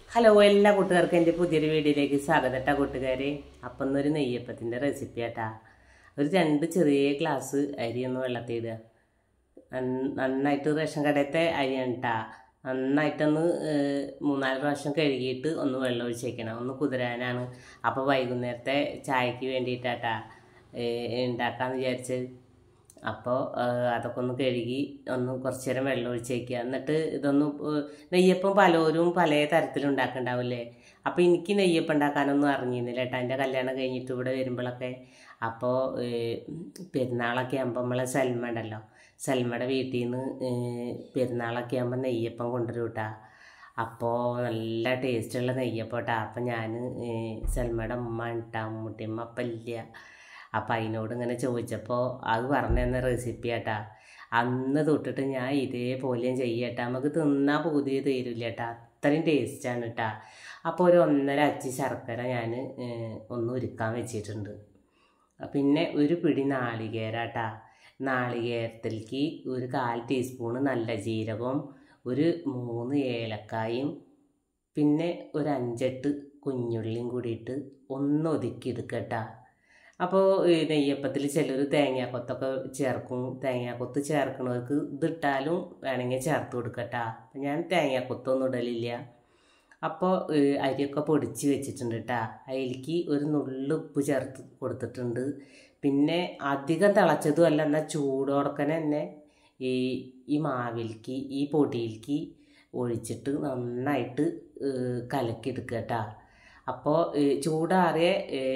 hello എല്ലാ കൂട്ടുകാർക്കും എൻ്റെ പുതിയൊരു വീഡിയോയിലേക്ക് സ്വാഗതം കേട്ടോ കൂട്ടുകാരെ അപ്പം ഇന്നൊരു നെയ്യപ്പത്തിൻ്റെ റെസിപ്പി ആട്ടാ ഒരു രണ്ട് ചെറിയ ഗ്ലാസ് അരി ഒന്ന് വെള്ളത്തിയിടുക നന്ന- നന്നായിട്ട് റേഷൻ കടയത്തെ അരിയാണ് കേട്ടാ നന്നായിട്ടൊന്ന് ഏഹ്, മൂന്നാല് പ്രാവശ്യം കഴുകിയിട്ട് ഒന്ന് വെള്ളം ഒഴിച്ച് വെക്കണം ഒന്ന് കുതിരാനാണ് അപ്പോൾ വൈകുന്നേരത്തെ ചായക്ക് വേണ്ടിയിട്ടാട്ടാ ഉണ്ടാക്കാമെന്ന് വിചാരിച്ച് അപ്പോൾ അതൊക്കെ ഒന്ന് കഴുകി ഒന്ന് കുറച്ച് നേരം വെള്ളം ഒഴിച്ച് വയ്ക്കുക എന്നിട്ട് ഇതൊന്ന് ഏഹ്, നെയ്യപ്പം പലരും പല തരത്തിലുണ്ടാക്കുന്നുണ്ടാവില്ലേ അപ്പോൾ എനിക്ക് നെയ്യപ്പം ഉണ്ടാക്കാനൊന്നും അറിഞ്ഞിരുന്നില്ല കേട്ടോ എൻ്റെ കല്യാണം കഴിഞ്ഞിട്ട് ഇവിടെ വരുമ്പോഴൊക്കെ അപ്പോൾ പെരുന്നാളൊക്കെ ആകുമ്പോൾ നമ്മളെ സൽമ ഉണ്ടല്ലോ സൽമയുടെ വീട്ടിൽ നിന്ന് പെരുന്നാളൊക്കെ ആകുമ്പോൾ നെയ്യപ്പം കൊണ്ടുവരും കേട്ടാ അപ്പോൾ നല്ല ടേസ്റ്റുള്ള നെയ്യപ്പം കേട്ടാ അപ്പം ഞാൻ സൽമയുടെ ഉമ്മ ഇട്ടാ മുട്ടിയമ്മ അപ്പം ഇല്ല അപ്പം അതിനോട് ഇങ്ങനെ ചോദിച്ചപ്പോൾ അത് പറഞ്ഞു തന്ന റെസിപ്പി ആട്ടാ അന്ന് തൊട്ടിട്ട് ഞാൻ ഇതേപോലെയും ചെയ്യട്ടാ നമുക്ക് തിന്നാൻ പുതിയ തീരില്ല കേട്ടാ അത്രയും ടേസ്റ്റാണ് കേട്ടാ അപ്പോൾ ഒരു ഒന്നര അച്ചി ശർക്കര ഞാൻ ഒന്ന് ഉരുക്കാൻ വെച്ചിട്ടുണ്ട് പിന്നെ ഒരു പിടി നാളികേരാട്ടാ നാളികേരത്തിലേക്ക് ഒരു കാൽ ടീസ്പൂണ് നല്ല ജീരകവും ഒരു മൂന്ന് ഏലക്കായും പിന്നെ ഒരു അഞ്ചെട്ട് കുഞ്ഞുള്ളിയും കൂടിയിട്ട് ഒന്ന് ഒതുക്കിയെടുക്കട്ടാ അപ്പോൾ നെയ്യപ്പത്തിൽ ചിലർ തേങ്ങാക്കൊത്തൊക്കെ ചേർക്കും തേങ്ങാക്കൊത്ത് ചേർക്കണവർക്ക് ഇതിട്ടാലും വേണമെങ്കിൽ ചേർത്ത് കൊടുക്കട്ടാ അപ്പം ഞാൻ തേങ്ങാക്കൊത്തൊന്നും ഇടലില്ല അപ്പോൾ അരിയൊക്കെ പൊടിച്ച് വെച്ചിട്ടുണ്ട് കേട്ടാ അതിലേക്ക് ഒരു നുള്ളു ഉപ്പ് ചേർത്ത് കൊടുത്തിട്ടുണ്ട് പിന്നെ അധികം തിളച്ചതും അല്ല എന്നാൽ ചൂടോടക്കനെ തന്നെ ഈ ഈ മാവിലേക്ക് ഈ പൊടിയിലേക്ക് ഒഴിച്ചിട്ട് നന്നായിട്ട് കലക്കിയെടുക്കുക കേട്ടാ അപ്പോൾ ചൂടാറിയ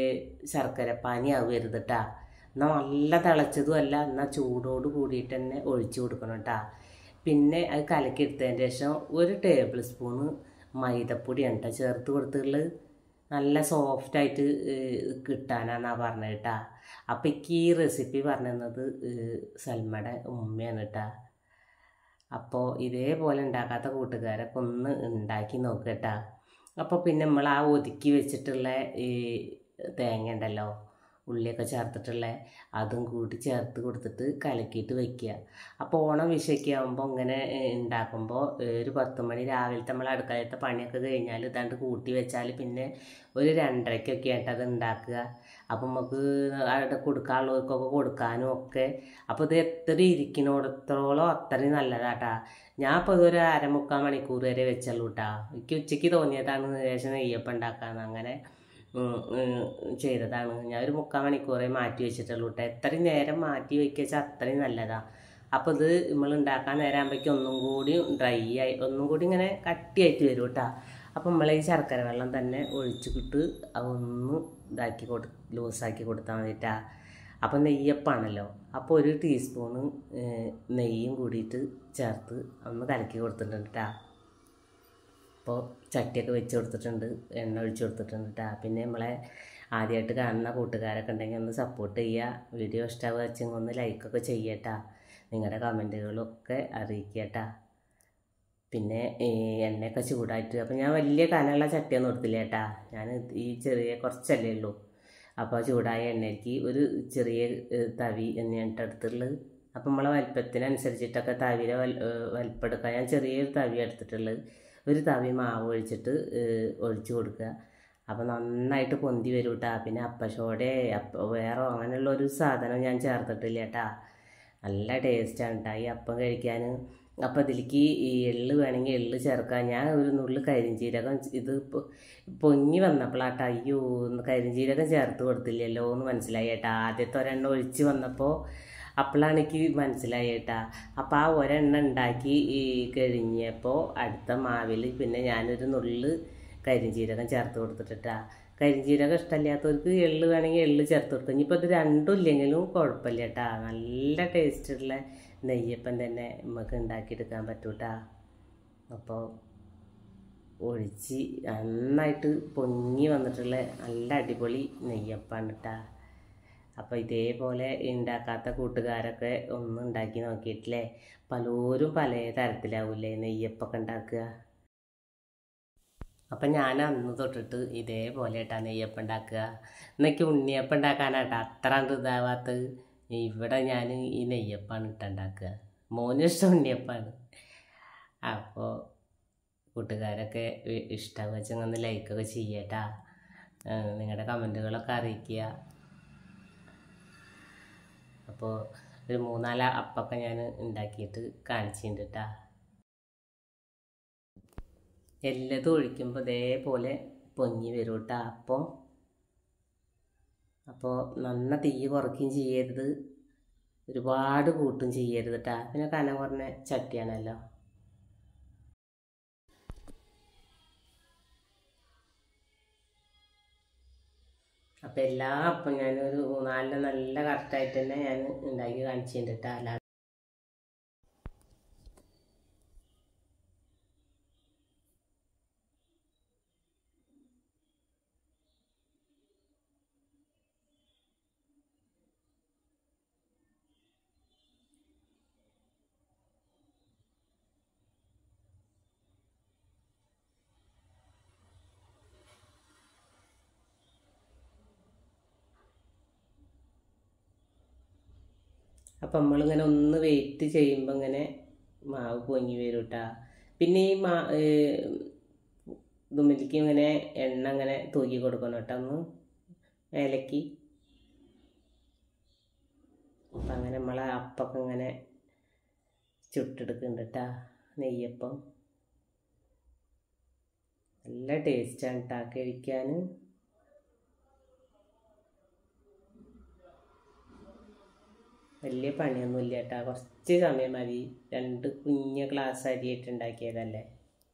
ശർക്കര പാനി ആവരുത് കേട്ടാ എന്നാൽ നല്ല തിളച്ചതും അല്ല എന്നാൽ ചൂടോട് കൂടിയിട്ട് തന്നെ ഒഴിച്ചു കൊടുക്കണം കേട്ടാ പിന്നെ അത് കലക്കിയെടുത്തതിന് ശേഷം ഒരു ടേബിൾ സ്പൂണ് മൈദപ്പൊടിയാണ് കേട്ടോ ചേർത്ത് കൊടുത്തിട്ടുള്ളത് നല്ല സോഫ്റ്റായിട്ട് കിട്ടാനാന്നാ പറഞ്ഞത് കേട്ടാ അപ്പം എനിക്ക് ഈ റെസിപ്പി പറഞ്ഞു തന്നത് സൽമയുടെ ഉമ്മയാണ് കേട്ടാ അപ്പോൾ ഇതേപോലെ ഉണ്ടാക്കാത്ത കൂട്ടുകാരൊക്കെ ഒന്ന് ഉണ്ടാക്കി നോക്കട്ടാ അപ്പോൾ പിന്നെ നമ്മൾ ആ ഒതുക്കി വെച്ചിട്ടുള്ള ഈ തേങ്ങ ഉണ്ടല്ലോ ഉള്ളിയൊക്കെ ചേർത്തിട്ടുള്ള അതും കൂടി ചേർത്ത് കൊടുത്തിട്ട് കലക്കിയിട്ട് വെക്കുക അപ്പോൾ ഓണം വിഷയൊക്കെ ആകുമ്പോൾ ഇങ്ങനെ ഉണ്ടാക്കുമ്പോൾ ഒരു പത്ത് മണി രാവിലത്തെ നമ്മൾ അടുക്കളയത്തെ പണിയൊക്കെ കഴിഞ്ഞാൽ ഇതാണ്ട് കൂട്ടി വെച്ചാൽ പിന്നെ ഒരു രണ്ടരയ്ക്കൊക്കെ ആയിട്ട് അത് ഉണ്ടാക്കുക അപ്പം നമുക്ക് അവിടെ കൊടുക്കാനുള്ളവർക്കൊക്കെ കൊടുക്കാനും ഒക്കെ അപ്പോൾ ഇത് എത്ര ഇരിക്കണോടത്തോളം അത്രയും നല്ലതാട്ടാ ഞാൻ ഇപ്പോൾ ഇതൊരു അരമുക്കാൽ മണിക്കൂർ വരെ വെച്ചുള്ളൂ കേട്ടാ എനിക്ക് ഉച്ചയ്ക്ക് തോന്നിയതാണ് ശേഷം നെയ്യപ്പം ഉണ്ടാക്കാന്ന് അങ്ങനെ ഉം, ഉം, ചെയ്തതാണ് ഞാൻ ഒരു മുക്കാൽ മണിക്കൂറേ മാറ്റി വെച്ചിട്ടുള്ളൂ കേട്ടോ എത്രയും നേരം മാറ്റി വയ്ക്കുക വെച്ചാൽ അത്രയും നല്ലതാണ് അപ്പോൾ ഇത് നമ്മൾ ഉണ്ടാക്കാൻ നേരം ആകുമ്പോഴേക്കും ഒന്നും കൂടി ഡ്രൈ ആയി ഒന്നും കൂടി ഇങ്ങനെ കട്ടിയായിട്ട് വരും കേട്ടോ അപ്പോൾ നമ്മൾ ഈ ശർക്കര വെള്ളം തന്നെ ഒഴിച്ചിട്ട് അതൊന്ന് ഇതാക്കി കൊടു ലൂസാക്കി കൊടുത്താൽ മതിട്ടാ അപ്പോൾ നെയ്യപ്പാണല്ലോ അപ്പോൾ ഒരു ടീസ്പൂണ് നെയ്യും കൂടിയിട്ട് ചേർത്ത് ഒന്ന് കലക്കി കൊടുത്തിട്ടുണ്ട് കേട്ടോ അപ്പോൾ ചട്ടിയൊക്കെ വെച്ച് കൊടുത്തിട്ടുണ്ട് എണ്ണ ഒഴിച്ച് കൊടുത്തിട്ടുണ്ട് കേട്ടോ പിന്നെ നമ്മളെ ആദ്യമായിട്ട് കാണുന്ന കൂട്ടുകാരൊക്കെ ഉണ്ടെങ്കിൽ ഒന്ന് സപ്പോർട്ട് ചെയ്യുക വീഡിയോ ഇഷ്ടമാവുക വെച്ചെങ്കിൽ ഒന്ന് ലൈക്കൊക്കെ ചെയ്യട്ടാ നിങ്ങളുടെ കമൻറ്റുകളൊക്കെ അറിയിക്കട്ടാ പിന്നെ ഈ എണ്ണയൊക്കെ ചൂടായിട്ട് അപ്പോൾ ഞാൻ വലിയ കനമുള്ള ചട്ടിയൊന്നും എടുത്തില്ല കേട്ടാ ഞാൻ ഈ ചെറിയ കുറച്ചല്ലേ ഉള്ളൂ അപ്പോൾ ചൂടായ എണ്ണയ്ക്ക് ഒരു ചെറിയ ഏഹ്, തവി എണ്ണയാണ് എടുത്തിട്ടുള്ളത് അപ്പം നമ്മളെ വലിപ്പത്തിനനുസരിച്ചിട്ടൊക്കെ തവിയുടെ വൽ വലിപ്പം എടുക്കാൻ ഞാൻ ചെറിയൊരു തവി എടുത്തിട്ടുള്ളത് ഒരു തവി മാവ് ഒഴിച്ചിട്ട് ഏഹ്, ഒഴിച്ച് കൊടുക്കുക അപ്പോൾ നന്നായിട്ട് പൊന്തി വരും കേട്ടാ പിന്നെ അപ്പശോടെ അപ്പ വേറെ അങ്ങനെയുള്ള ഒരു സാധനം ഞാൻ ചേർത്തിട്ടില്ല കേട്ടാ നല്ല ടേസ്റ്റാണ് കേട്ടോ ഈ അപ്പം കഴിക്കാൻ അപ്പോൾ ഇതിലേക്ക് ഈ എള്ള് വേണമെങ്കിൽ എള്ള് ചേർക്കാം ഞാൻ ഒരു നുള്ളു കരിഞ്ചീരകം ഇത് പൊ- പൊങ്ങി വന്നപ്പോഴാട്ടോ അയ്യോ ഒന്ന് കരിഞ്ചീരകം ചേർത്ത് കൊടുത്തില്ലല്ലോ എന്ന് മനസ്സിലായി ഏട്ടാ ആദ്യത്തെ ഒരെണ്ണം ഒഴിച്ച് വന്നപ്പോൾ അപ്പോഴാണ് എനിക്ക് മനസ്സിലായി ഏട്ടാ അപ്പോൾ ആ ഒരെണ്ണം ഉണ്ടാക്കി ഈ കഴിഞ്ഞപ്പോൾ അടുത്ത മാവിൽ പിന്നെ ഞാനൊരു നുള്ള് കരിഞ്ചീരകം ചേർത്ത് കൊടുത്തിട്ടാ കരിഞ്ചീരകം ഇഷ്ടമില്ലാത്തവർക്ക് എള്ള് വേണമെങ്കിൽ എള്ള് ചേർത്ത് കൊടുക്കും ഇനിയിപ്പോൾ ഇത് രണ്ടും ഇല്ലെങ്കിലും കുഴപ്പമില്ല കേട്ടാ നല്ല ടേസ്റ്റുള്ള നെയ്യപ്പം തന്നെ നമുക്ക് ഉണ്ടാക്കിയെടുക്കാൻ പറ്റൂട്ടാ അപ്പോൾ ഒഴിച്ച് നന്നായിട്ട് പൊങ്ങി വന്നിട്ടുള്ള നല്ല അടിപൊളി നെയ്യപ്പാണ് കേട്ടാ അപ്പോൾ ഇതേപോലെ ഉണ്ടാക്കാത്ത കൂട്ടുകാരൊക്കെ ഒന്ന് ഉണ്ടാക്കി നോക്കിയിട്ടില്ലേ പലരും പല തരത്തിലാവൂലേ നെയ്യപ്പൊക്കെ ഉണ്ടാക്കുക അപ്പം ഞാൻ അന്ന് തൊട്ടിട്ട് ഇതേപോലെ കേട്ടാ നെയ്യപ്പം ഉണ്ടാക്കുക എന്നൊക്കെ ഉണ്ണിയപ്പം ഉണ്ടാക്കാനാട്ടാ അത്ര കണ്ട് ഇതാവാത്തത് ഇവിടെ ഞാൻ ഈ നെയ്യപ്പാണ് ഇട്ടുണ്ടാക്കുക മോന് ഇഷ്ടം ഉണ്ണിയപ്പാണ് അപ്പോൾ കൂട്ടുകാരൊക്കെ ഇ- ഇഷ്ടമാവുക വെച്ചാൽ ഒന്ന് ലൈക്കൊക്കെ ചെയ്യട്ടാ നിങ്ങളുടെ കമൻറ്റുകളൊക്കെ അറിയിക്കുക അപ്പോൾ ഒരു മൂന്നാല് അപ്പൊക്കെ ഞാൻ ഉണ്ടാക്കിയിട്ട് കാണിച്ചിട്ടുണ്ട് കേട്ടാ എല്ലതും ഒഴിക്കുമ്പോൾ ഇതേപോലെ പൊങ്ങി വരും കേട്ടോ അപ്പോൾ അപ്പോൾ നന്ന തീ കുറയ്ക്കുകയും ചെയ്യരുത് ഒരുപാട് കൂട്ടും ചെയ്യരുത് കേട്ടോ പിന്നെ കനം കുറഞ്ഞ ചട്ടിയാണല്ലോ അപ്പോൾ എല്ലാ അപ്പം ഞാനൊരു മൂന്നാലിന് നല്ല കറക്റ്റായിട്ട് തന്നെ ഞാൻ ഉണ്ടാക്കി കാണിച്ചിട്ടുണ്ട് കേട്ടോ അല്ലാതെ അപ്പം നമ്മളിങ്ങനെ ഒന്ന് വെയിറ്റ് ചെയ്യുമ്പോൾ ഇങ്ങനെ മാവ് പൊങ്ങി വരും കേട്ടാ പിന്നെ ഈ മാ ഇതുമ്മിലേക്ക് ഇങ്ങനെ എണ്ണ ഇങ്ങനെ തൂക്കി കൊടുക്കണം കേട്ടോ ഒന്ന് മേലേക്ക് അപ്പം അങ്ങനെ നമ്മളെ അപ്പൊക്കെ ഇങ്ങനെ ചുട്ടെടുക്കുന്നുണ്ട് കേട്ടാ നെയ്യപ്പം നല്ല ടേസ്റ്റാണ് കേട്ടാ കഴിക്കാൻ വലിയ പണിയൊന്നുമില്ല കേട്ടാ കുറച്ച് സമയം മതി രണ്ട് കുഞ്ഞ ഗ്ലാസ് അരിയായിട്ട് ഉണ്ടാക്കിയതല്ലേ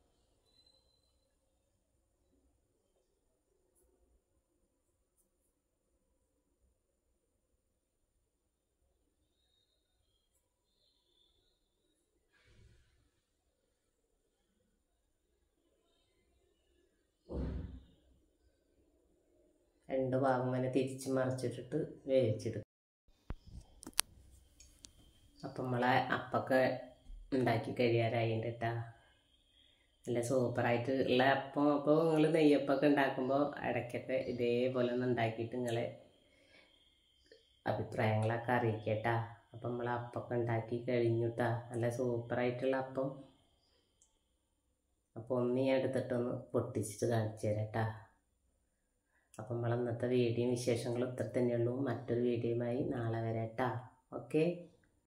രണ്ട് ഭാഗം ഇങ്ങനെ തിരിച്ച് മറിച്ചിട്ടിട്ട് വേവിച്ചെടുക്കും അപ്പം നമ്മളെ അപ്പൊക്കെ ഉണ്ടാക്കി കഴിയാറായിട്ടുണ്ട് കേട്ടാ നല്ല സൂപ്പറായിട്ട് ഉള്ള അപ്പം അപ്പോൾ നിങ്ങൾ നെയ്യപ്പൊക്കെ ഉണ്ടാക്കുമ്പോൾ ഇടയ്ക്കൊക്കെ ഇതേപോലെ ഒന്ന് ഉണ്ടാക്കിയിട്ട് നിങ്ങളെ അഭിപ്രായങ്ങളൊക്കെ അറിയിക്കട്ടാ അപ്പം നമ്മൾ അപ്പൊക്കെ ഉണ്ടാക്കി കഴിഞ്ഞുട്ടാ നല്ല സൂപ്പറായിട്ടുള്ള അപ്പം അപ്പോൾ ഒന്ന് ഞാൻ എടുത്തിട്ടൊന്ന് പൊട്ടിച്ചിട്ട് കാണിച്ചു തരാം കേട്ടാ അപ്പം നമ്മൾ ഇന്നത്തെ വീഡിയോയും വിശേഷങ്ങളും ഇത്ര തന്നെയുള്ളൂ മറ്റൊരു വീഡിയോയുമായി നാളെ വരാം കേട്ടാ ഓക്കെ